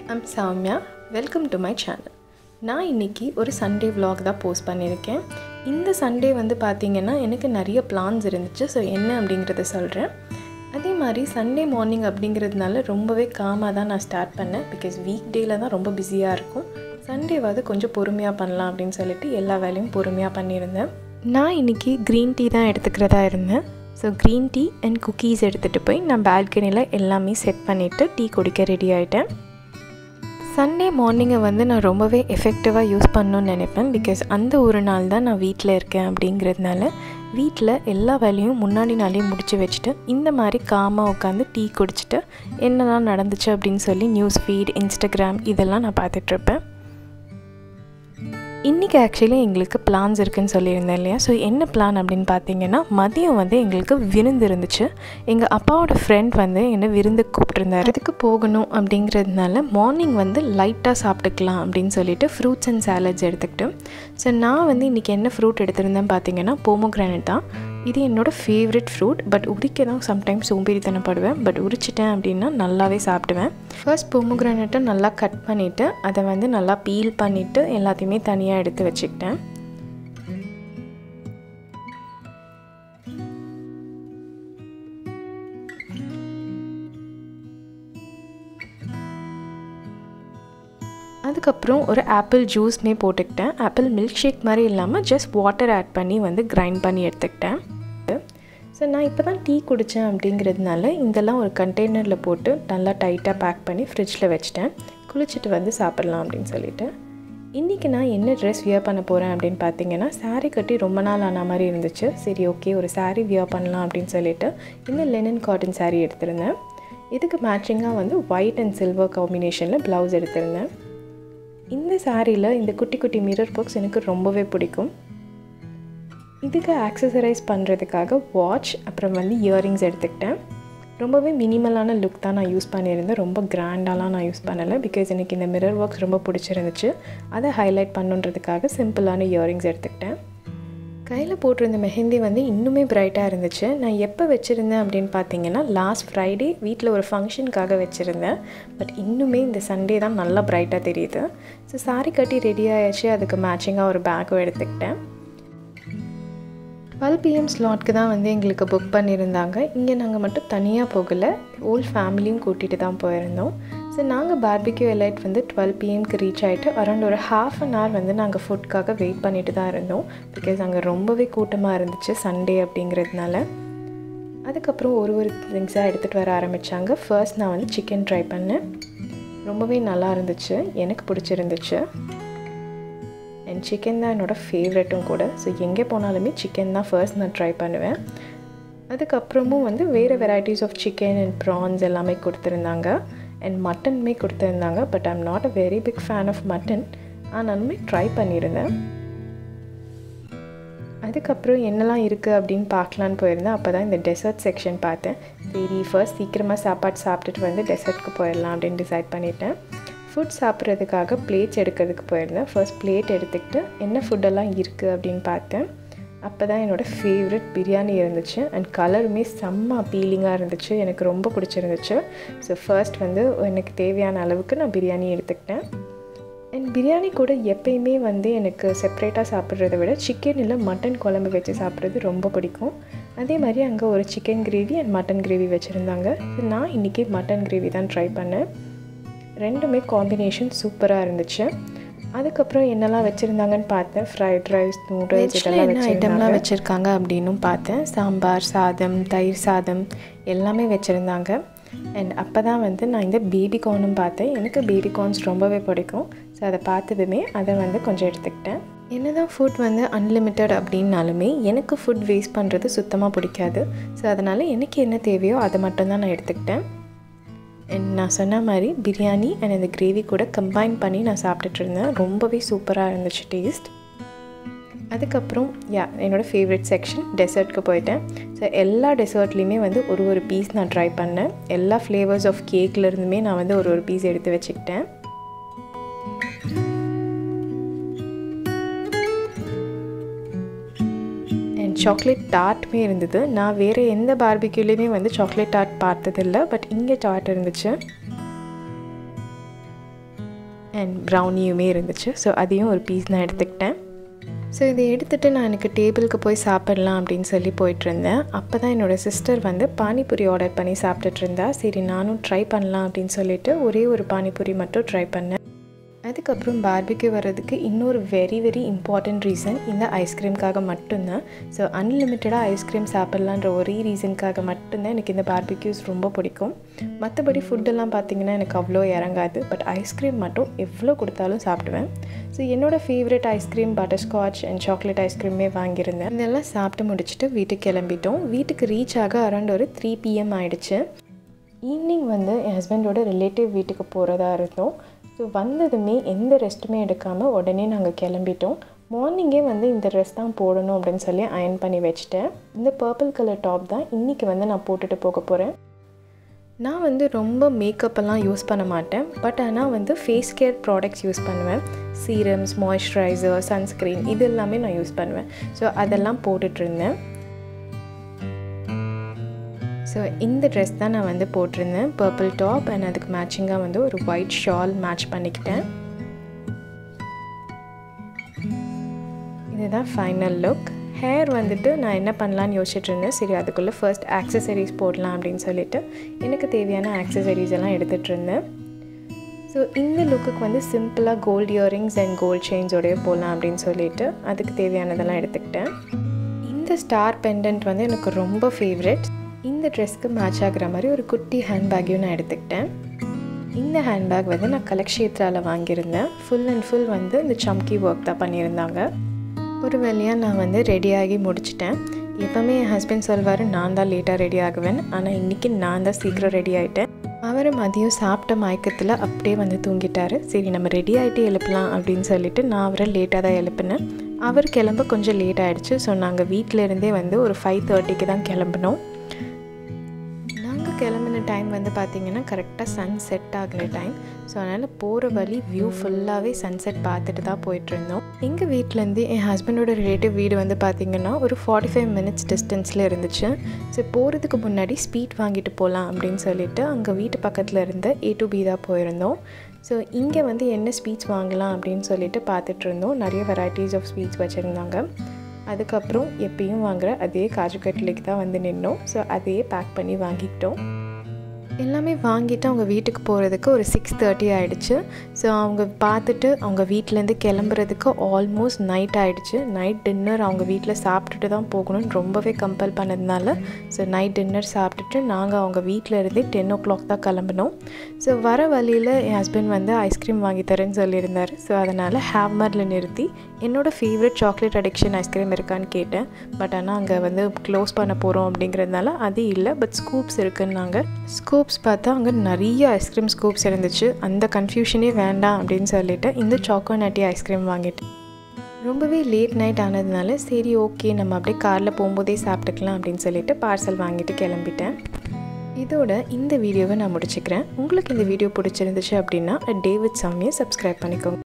I'm Soumya welcome to my channel நான் இன்றைக்கி ஒரு சண்டே vlog தான் போஸ்ட் பண்ணியிருக்கேன் இந்த சண்டே வந்து பார்த்திங்கன்னா எனக்கு நிறைய பிளான்ஸ் இருந்துச்சு ஸோ என்ன அப்படிங்கிறத சொல்கிறேன் அதே மாதிரி சண்டே மார்னிங் அப்படிங்கிறதுனால ரொம்பவே காமாக தான் நான் ஸ்டார்ட் பண்ணேன் பிகாஸ் வீக் டேயில் தான் ரொம்ப பிஸியாக இருக்கும் சண்டேவாவது கொஞ்சம் பொறுமையாக பண்ணலாம் அப்படின்னு சொல்லிட்டு எல்லா வேலையும் பொறுமையாக பண்ணியிருந்தேன் நான் இன்றைக்கி க்ரீன் டீ தான் எடுத்துக்கிறதா இருந்தேன் so green tea and cookies எடுத்துகிட்டு போய் நான் பால்கனியில் எல்லாமே செட் பண்ணிவிட்டு டீ குடிக்க ரெடி ஆகிட்டேன் சண்டே மார்னிங்கை வந்து நான் ரொம்பவே எஃபெக்டிவாக யூஸ் பண்ணணும்னு நினைப்பேன் பிகாஸ் அந்த ஒரு நாள் தான் நான் வீட்டில் இருக்கேன் அப்படிங்கிறதுனால வீட்டில் எல்லா வேலையும் முன்னாடி நாளே முடிச்சு வச்சுட்டு இந்த மாதிரி காமாக உட்காந்து டீ குடிச்சிட்டு என்னெல்லாம் நடந்துச்சு அப்படின்னு சொல்லி நியூஸ் ஃபீட் இன்ஸ்டாகிராம் இதெல்லாம் நான் பார்த்துட்ருப்பேன் இன்றைக்கி ஆக்சுவலி எங்களுக்கு பிளான்ஸ் இருக்குதுன்னு சொல்லியிருந்தேன் இல்லையா ஸோ என்ன பிளான் அப்படின்னு பார்த்தீங்கன்னா மதியம் வந்து எங்களுக்கு விருந்து இருந்துச்சு எங்கள் அப்பாவோட ஃப்ரெண்ட் வந்து என்னை விருந்துக்கு கூப்பிட்டுருந்தாரு அதுக்கு போகணும் அப்படிங்கிறதுனால மார்னிங் வந்து லைட்டாக சாப்பிட்டுக்கலாம் அப்படின்னு சொல்லிட்டு ஃப்ரூட்ஸ் அண்ட் சாலட்ஸ் எடுத்துக்கிட்டு ஸோ நான் வந்து இன்றைக்கி என்ன ஃப்ரூட் எடுத்திருந்தேன் பார்த்தீங்கன்னா போமோக்ரானட் தான் இது என்னோடய ஃபேவரட் ஃப்ரூட் பட் உரிக்க தான் சம்டைம்ஸ் சோம்பேறித்தனப்படுவேன் பட் உரிச்சிட்டேன் அப்படின்னா நல்லாவே சாப்பிடுவேன் ஃபர்ஸ்ட் பொமுக்ரானட்டை நல்லா கட் பண்ணிவிட்டு அதை வந்து நல்லா பீல் பண்ணிவிட்டு எல்லாத்தையுமே தனியாக எடுத்து வச்சுக்கிட்டேன் அதுக்கப்புறம் ஒரு ஆப்பிள் ஜூஸ்மே போட்டுக்கிட்டேன் ஆப்பிள் மில்க் ஷேக் மாதிரி இல்லாமல் ஜஸ்ட் வாட்டர் ஆட் பண்ணி வந்து கிரைண்ட் பண்ணி எடுத்துக்கிட்டேன் ஸோ நான் இப்போ தான் டீ குடித்தேன் அப்படிங்கிறதுனால இதெல்லாம் ஒரு கண்டெய்னரில் போட்டு நல்லா டைட்டாக பேக் பண்ணி ஃப்ரிட்ஜில் வச்சுட்டேன் குளிச்சுட்டு வந்து சாப்பிட்லாம் அப்படின்னு சொல்லிட்டு இன்றைக்கி நான் என்ன ட்ரெஸ் வியர் பண்ண போகிறேன் அப்படின்னு பார்த்தீங்கன்னா saree கட்டி ரொம்ப நாள் ஆன மாதிரி இருந்துச்சு சரி ஓகே ஒரு saree வியர் பண்ணலாம் அப்படின்னு சொல்லிட்டு இந்த லெனன் காட்டன் saree எடுத்திருந்தேன் இதுக்கு மேட்சிங்காக வந்து ஒயிட் அண்ட் சில்வர் காம்பினேஷனில் ப்ளவுஸ் எடுத்திருந்தேன் இந்த சாரியில் இந்த குட்டி குட்டி மிரர் பாக்ஸ் எனக்கு ரொம்பவே பிடிக்கும் இதுக்கு ஆக்சசரைஸ் பண்ணுறதுக்காக வாட்ச் அப்புறம் வந்து இயரிங்ஸ் எடுத்துக்கிட்டேன் ரொம்பவே மினிமலான லுக் தான் நான் யூஸ் பண்ணியிருந்தேன் ரொம்ப கிராண்டாலாம் நான் யூஸ் பண்ணலை பிகாஸ் எனக்கு இந்த மிரர் ஒர்க்ஸ் ரொம்ப பிடிச்சிருந்துச்சு அதை ஹைலைட் பண்ணுன்றதுக்காக சிம்பிளான இயரிங்ஸ் எடுத்துக்கிட்டேன் கையில் போட்டிருந்த மெஹந்தி வந்து இன்னுமே பிரைட்டாக இருந்துச்சு நான் எப்போ வச்சுருந்தேன் அப்படின்னு பார்த்தீங்கன்னா லாஸ்ட் ஃப்ரைடே வீட்டில் ஒரு ஃபங்க்ஷனுக்காக வச்சுருந்தேன் பட் இன்னுமே இந்த சண்டே தான் நல்லா பிரைட்டாக தெரியுது ஸோ சாரி கட்டி ரெடி ஆயாச்சு அதுக்கு மேட்சிங்காக ஒரு பேக்கும் எடுத்துக்கிட்டேன் டுவெல் பிஎம் ஸ்லாட்க்கு தான் வந்து எங்களுக்கு புக் பண்ணியிருந்தாங்க இங்கே நாங்கள் மட்டும் தனியாக போகலை ஓல் ஃபேமிலியும் கூட்டிகிட்டு தான் போயிருந்தோம் ஸோ நாங்கள் பார்பிக்யூ எலைட் வந்து டுவெல் பிஎம்க்கு ரீச் ஆகிட்டு அரௌண்ட் ஒரு ஹாஃப் அன் ஹவர் வந்து நாங்கள் ஃபுட்காக வெயிட் பண்ணிட்டு தான் இருந்தோம் பிகாஸ் அங்கே ரொம்பவே கூட்டமாக இருந்துச்சு சண்டே அப்படிங்கிறதுனால அதுக்கப்புறம் ஒரு ஒரு திங்ஸாக எடுத்துகிட்டு வர ஆரம்பித்தாங்க ஃபர்ஸ்ட் நான் வந்து சிக்கன் ட்ரை பண்ணேன் ரொம்பவே நல்லா இருந்துச்சு எனக்கு பிடிச்சிருந்துச்சு அண்ட் சிக்கன் தான் என்னோடய ஃபேவரெட்டும் கூட ஸோ எங்கே போனாலுமே சிக்கன் தான் ஃபர்ஸ்ட் நான் ட்ரை பண்ணுவேன் அதுக்கப்புறமும் வந்து வேறு varieties of chicken and prawns எல்லாமே கொடுத்துருந்தாங்க அண்ட் மட்டனுமே கொடுத்துருந்தாங்க but I'm not a very big fan of mutton ஆனாலுமே ட்ரை பண்ணியிருந்தேன் அதுக்கப்புறம் என்னெல்லாம் இருக்குது அப்படின்னு பார்க்கலான்னு போயிருந்தேன் அப்போ தான் இந்த டெசர்ட் செக்ஷன் பார்த்தேன் சரி ஃபர்ஸ்ட் சீக்கிரமாக சாப்பாடு சாப்பிட்டுட்டு வந்து டெசர்ட்க்கு போயிடலாம் அப்படின்னு டிசைட் பண்ணிட்டேன் ஃபுட் சாப்பிட்றதுக்காக பிளேட்ஸ் எடுக்கிறதுக்கு போயிருந்தேன் ஃபர்ஸ்ட் பிளேட் எடுத்துக்கிட்டு என்ன ஃபுட்டெல்லாம் இருக்குது அப்படின்னு பார்த்தேன் அப்போ தான் என்னோடய ஃபேவரட் பிரியாணி இருந்துச்சு அண்ட் கலருமே செம்ம அப்பீலிங்காக இருந்துச்சு எனக்கு ரொம்ப பிடிச்சிருந்துச்சு ஸோ ஃபர்ஸ்ட் வந்து எனக்கு தேவையான அளவுக்கு நான் பிரியாணி எடுத்துக்கிட்டேன் அண்ட் பிரியாணி கூட எப்பயுமே வந்து எனக்கு செப்ரேட்டாக சாப்பிட்றத விட சிக்கன் இல்லை மட்டன் குழம்பு வச்சு சாப்பிட்றது ரொம்ப பிடிக்கும் அதே மாதிரி அங்கே ஒரு chicken gravy and mutton gravy வச்சுருந்தாங்க நான் இன்றைக்கி மட்டன் கிரேவி தான் ட்ரை பண்ணேன் ரெண்டுமே காம்பினேஷன் சூப்பராக இருந்துச்சு அதுக்கப்புறம் என்னெல்லாம் வச்சுருந்தாங்கன்னு பார்த்தேன் ஃப்ரைட் ரைஸ் நூடுல்ஸ் இதெல்லாம் என்ன ஐட்டம்லாம் வச்சுருக்காங்க அப்படின்னும் பார்த்தேன் சாம்பார் சாதம் தயிர் சாதம் எல்லாமே வச்சுருந்தாங்க அண்ட் அப்போ தான் வந்து நான் இந்த பேபி கார்னும் பார்த்தேன் எனக்கு பேபி கார்ன்ஸ் ரொம்பவே பிடிக்கும் ஸோ அதை பார்த்ததுமே அதை வந்து கொஞ்சம் எடுத்துக்கிட்டேன் என்ன தான் ஃபுட் வந்து அன்லிமிட்டட் அப்படின்னாலுமே எனக்கு ஃபுட் வேஸ்ட் பண்ணுறது சுத்தமாக பிடிக்காது ஸோ அதனால் எனக்கு என்ன தேவையோ அதை மட்டும்தான் நான் எடுத்துக்கிட்டேன் அண்ட் நான் சொன்ன மாதிரி பிரியாணி அண்ட் இந்த கிரேவி கூட கம்பைன் பண்ணி நான் சாப்பிட்டுட்டு இருந்தேன் ரொம்பவே சூப்பராக இருந்துச்சு டேஸ்ட் அதுக்கப்புறம் யா என்னோடய ஃபேவரட் செக்ஷன் டெசர்ட்க்கு போயிட்டேன் ஸோ எல்லா டெசர்ட்லேயுமே வந்து ஒரு ஒரு பீஸ் நான் ட்ரை பண்ணேன் எல்லா ஃப்ளேவர்ஸ் ஆஃப் கேக்லேருந்துமே நான் வந்து ஒரு ஒரு பீஸ் எடுத்து வச்சுக்கிட்டேன் அண்ட் சாக்லேட் டார்ட்டுமே இருந்தது நான் வேறு எந்த பார்பிக்யூலேயுமே வந்து சாக்லேட் டார்ட் பார்த்ததில்ல பட் இங்கே டார்ட் இருந்துச்சு அண்ட் ப்ரௌனியுமே இருந்துச்சு ஸோ அதையும் ஒரு பீஸ் நான் எடுத்துக்கிட்டேன் ஸோ இதை எடுத்துகிட்டு நான் எனக்கு டேபிளுக்கு போய் சாப்பிட்லாம் அப்படின்னு சொல்லி போயிட்டுருந்தேன் அப்போ தான் என்னோடய சிஸ்டர் வந்து பானிபூரி ஆர்டர் பண்ணி சாப்பிட்டுட்டு இருந்தா சரி நானும் ட்ரை பண்ணலாம் அப்படின்னு சொல்லிட்டு ஒரே ஒரு பானிபூரி மட்டும் ட்ரை பண்ணேன் அதுக்கப்புறம் பார்பிக்யூ வர்றதுக்கு இன்னொரு வெரி வெரி இம்பார்ட்டண்ட் ரீசன் இந்த ஐஸ்கிரீம்காக மட்டும்தான் ஸோ அன்லிமிட்டடாக ஐஸ்கிரீம் சாப்பிட்லான்ற ஒரே ரீசனுக்காக மட்டும்தான் எனக்கு இந்த பார்பிக்யூஸ் ரொம்ப பிடிக்கும் மற்றபடி ஃபுட்டெல்லாம் பார்த்திங்கன்னா எனக்கு அவ்வளோ இறங்காது பட் ஐஸ்கிரீம் மட்டும் எவ்வளோ கொடுத்தாலும் சாப்பிடுவேன் ஸோ என்னோடய favourite ice cream butterscotch and chocolate ஐஸ்கிரீமே வாங்கியிருந்தேன் இதெல்லாம் சாப்பிட்டு முடிச்சுட்டு வீட்டுக்கு கிளம்பிட்டோம் வீட்டுக்கு ரீச் ஆக அரௌண்ட் ஒரு த்ரீ பிஎம் ஆயிடுச்சு ஈவினிங் வந்து என் ஹஸ்பண்டோட ரிலேட்டிவ் வீட்டுக்கு போகிறதா இருந்தோம் ஸோ வந்ததுமே எந்த ரெஸ்ட்டுமே எடுக்காமல் உடனே நாங்கள் கிளம்பிட்டோம் மார்னிங்கே வந்து இந்த ட்ரெஸ் தான் போடணும் அப்படின்னு சொல்லி அயன் பண்ணி வச்சுட்டேன் இந்த பர்பிள் கலர் டாப் தான் இன்றைக்கி வந்து நான் போட்டுட்டு போக போகிறேன் நான் வந்து ரொம்ப மேக்கப்பெல்லாம் யூஸ் பண்ண மாட்டேன் பட் ஆனால் வந்து ஃபேஸ் கேர் ப்ராடக்ட்ஸ் யூஸ் பண்ணுவேன் சீரம்ஸ் மாய்ஸ்சரைசர் சன்ஸ்க்ரீன் இது எல்லாமே நான் யூஸ் பண்ணுவேன் ஸோ அதெல்லாம் போட்டுட்ருந்தேன் ஸோ இந்த ட்ரெஸ் தான் நான் வந்து போட்டிருந்தேன் பர்பிள் டாப் அண்ட் அதுக்கு மேட்சிங்காக வந்து ஒரு ஒயிட் ஷால் மேட்ச் பண்ணிக்கிட்டேன் இதுதான் ஃபைனல் லுக் ஹேர் வந்துட்டு நான் என்ன பண்ணலான்னு யோசிச்சுட்டு இருந்தேன் சரி அதுக்குள்ளே ஃபர்ஸ்ட் ஆக்சசரிஸ் போடலாம் அப்படின்னு சொல்லிட்டு எனக்கு தேவையான ஆக்சசரிஸ் எல்லாம் எடுத்துகிட்டு இருந்தேன் ஸோ இந்த லுக்குக்கு வந்து சிம்பிளாக கோல்டு இயரிங்ஸ் அண்ட் கோல்ட் செயின்ஸோடய போகலாம் அப்படின்னு சொல்லிட்டு அதுக்கு தேவையானதெல்லாம் எடுத்துக்கிட்டேன் இந்த ஸ்டார் பெண்டன்ட் வந்து எனக்கு ரொம்ப ஃபேவரெட் இந்த ட்ரெஸ்க்கு மேட்ச் ஆகிற மாதிரி ஒரு குட்டி ஹேண்ட்பேக்கையும் நான் எடுத்துக்கிட்டேன் இந்த ஹேண்ட்பேக் வந்து நான் கலக்ஷேத்ராவில் வாங்கியிருந்தேன் ஃபுல் அண்ட் ஃபுல் வந்து இந்த சம்கி ஒர்க் தான் பண்ணியிருந்தாங்க ஒரு வழியாக நான் வந்து ரெடியாகி முடிச்சிட்டேன் எப்போவுமே என் ஹஸ்பண்ட் சொல்வார் நான் தான் லேட்டாக ரெடி ஆகுவேன் ஆனால் இன்றைக்கி நான் தான் சீக்கிரம் ரெடி ஆகிட்டேன் அவர் மதியம் சாப்பிட்ட மயக்கத்தில் அப்படியே வந்து தூங்கிட்டார் சரி நம்ம ரெடி ஆகிட்டு எழுப்பலாம் அப்படின்னு சொல்லிட்டு நான் அவரை லேட்டாக தான் எழுப்பினேன் அவர் கிளம்ப கொஞ்சம் லேட் ஆகிடுச்சு ஸோ நாங்கள் வீட்டிலேருந்தே வந்து ஒரு ஃபைவ் தேர்ட்டிக்கு தான் கிளம்பினோம் கிளம்பின டைம் வந்து பார்த்திங்கன்னா கரெக்டாக சன் செட் ஆகிற டைம் ஸோ அதனால் போகிற வழி வியூ ஃபுல்லாகவே சன்செட் பார்த்துட்டு தான் போயிட்டுருந்தோம் எங்கள் வீட்டிலேருந்து என் ஹஸ்பண்டோட ரிலேட்டிவ் வீடு வந்து பார்த்திங்கன்னா ஒரு ஃபார்ட்டி ஃபைவ் மினிட்ஸ் டிஸ்டன்ஸில் இருந்துச்சு ஸோ போகிறதுக்கு முன்னாடி ஸ்வீட் வாங்கிட்டு போகலாம் அப்படின்னு சொல்லிட்டு அங்கே வீட்டு பக்கத்தில் இருந்த ஏ டு பி தான் போயிருந்தோம் ஸோ இங்கே வந்து என்ன ஸ்வீட்ஸ் வாங்கலாம் அப்படின்னு சொல்லிட்டு பார்த்துட்டு இருந்தோம் நிறைய வெரைட்டிஸ் ஆஃப் ஸ்வீட்ஸ் வச்சுருந்தாங்க அதுக்கப்புறம் எப்பயும் வாங்குகிற அதே காஜு கட்லிக்கு தான் வந்து நின்னோம் ஸோ அதையே பேக் பண்ணி வாங்கிக்கிட்டோம் எல்லாமே வாங்கிட்டு அவங்க வீட்டுக்கு போகிறதுக்கு ஒரு சிக்ஸ் தேர்ட்டி ஆகிடுச்சு ஸோ அவங்க பார்த்துட்டு அவங்க வீட்டிலேருந்து கிளம்புறதுக்கு ஆல்மோஸ்ட் நைட் ஆகிடுச்சு நைட் டின்னர் அவங்க வீட்டில் சாப்பிட்டுட்டு தான் போகணும்னு ரொம்பவே கம்பல் பண்ணதுனால ஸோ நைட் டின்னர் சாப்பிட்டுட்டு நாங்கள் அவங்க வீட்டில் இருந்தே டென் ஓ கிளாக் தான் கிளம்பினோம் ஸோ வர வழியில் என் ஹஸ்பண்ட் வந்து ஐஸ்கிரீம் வாங்கி தரேன்னு சொல்லியிருந்தார் ஸோ அதனால் ஹேவ்மரில் நிறுத்தி என்னோடய ஃபேவரட் சாக்லேட் அடிக்ஷன் ஐஸ்கிரீம் இருக்கான்னு கேட்டேன் பட் ஆனால் அங்கே வந்து க்ளோஸ் பண்ண போகிறோம் அப்படிங்கிறதுனால அது இல்லை பட் ஸ்கூப்ஸ் இருக்குன்னாங்க ஸ்கூப்ஸ் பார்த்தா அங்கே நிறைய ஐஸ்கிரீம் ஸ்கூப்ஸ் இருந்துச்சு அந்த கன்ஃபியூஷனே வேண்டாம் அப்படின்னு சொல்லிட்டு இந்த சாக்கோ நட்டி ஐஸ்கிரீம் வாங்கிட்டேன் ரொம்பவே லேட் நைட் ஆனதுனால சரி ஓகே நம்ம அப்படியே காரில் போகும்போதே சாப்பிட்டுக்கலாம் அப்படின்னு சொல்லிட்டு பார்சல் வாங்கிட்டு கிளம்பிட்டேன் இதோட இந்த வீடியோவை நான் முடிச்சுக்கிறேன் உங்களுக்கு இந்த வீடியோ பிடிச்சிருந்துச்சு அப்படின்னா டேவிட் சாமியை சப்ஸ்கிரைப் பண்ணிக்கோங்க